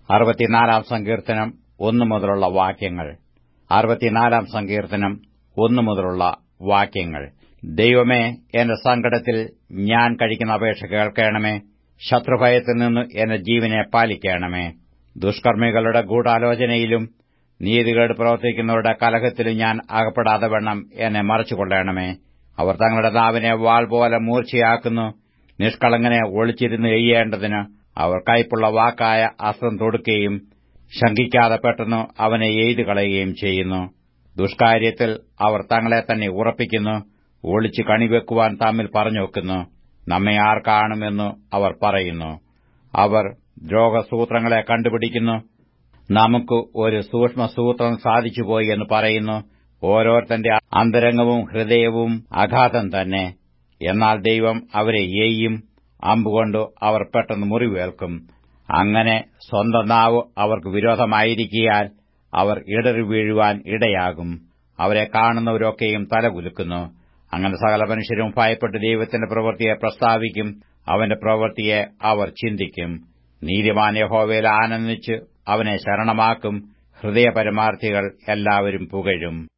അറുപത്തിനാലാം സങ്കീർത്തനം ഒന്നു മുതലുള്ള വാക്യങ്ങൾ അറുപത്തിനാലാം സങ്കീർത്തനം ഒന്നു മുതലുള്ള വാക്യങ്ങൾ ദൈവമേ എന്റെ സങ്കടത്തിൽ ഞാൻ കഴിക്കുന്ന അപേക്ഷ കേൾക്കണമേ ശത്രുഭയത്തിൽ നിന്ന് എന്റെ ജീവനെ പാലിക്കണമേ ദുഷ്കർമ്മികളുടെ ഗൂഢാലോചനയിലും നീതികേട് പ്രവർത്തിക്കുന്നവരുടെ കലഹത്തിലും ഞാൻ അകപ്പെടാതെ വണ്ണം എന്നെ മറച്ചുകൊള്ളണമേ അവർ തങ്ങളുടെ നാവിനെ വാൾ പോലെ മൂർച്ചയാക്കുന്നു നിഷ്കളങ്കനെ ഒളിച്ചിരുന്ന് എയ്യേണ്ടതിന് അവർ കയ്പുള്ള വാക്കായ അസ്ത്രം തൊടുക്കുകയും ശങ്കിക്കാതെ പെട്ടെന്ന് അവനെ എയ്തു കളയുകയും ചെയ്യുന്നു ദുഷ്കാര്യത്തിൽ അവർ തങ്ങളെ തന്നെ ഉറപ്പിക്കുന്നു ഒളിച്ച് കണിവെക്കുവാൻ തമ്മിൽ പറഞ്ഞുവെക്കുന്നു നമ്മെ ആർ കാണുമെന്ന് അവർ പറയുന്നു അവർ ദ്രോഹസൂത്രങ്ങളെ കണ്ടുപിടിക്കുന്നു നമുക്ക് ഒരു സൂക്ഷ്മസൂത്രം സാധിച്ചുപോയി എന്ന് പറയുന്നു ഓരോരുത്തന്റെ അന്തരംഗവും ഹൃദയവും അഗാധം തന്നെ എന്നാൽ ദൈവം അവരെ എയ്യും അമ്പുകൊണ്ട് അവർ പെട്ടെന്ന് മുറിവേൽക്കും അങ്ങനെ സ്വന്തം നാവ് അവർക്ക് വിരോധമായിരിക്കിയാൽ അവർ ഇടറി വീഴുവാൻ ഇടയാകും അവരെ കാണുന്നവരൊക്കെയും തലകുലുക്കുന്നു അങ്ങനെ സകല മനുഷ്യരും ഭയപ്പെട്ട് ദൈവത്തിന്റെ പ്രവൃത്തിയെ പ്രസ്താവിക്കും അവന്റെ പ്രവൃത്തിയെ അവർ ചിന്തിക്കും നീതിമാൻ യഹോവയിൽ ആനന്ദിച്ച് അവനെ ശരണമാക്കും ഹൃദയപരമാർത്ഥികൾ എല്ലാവരും പുകഴും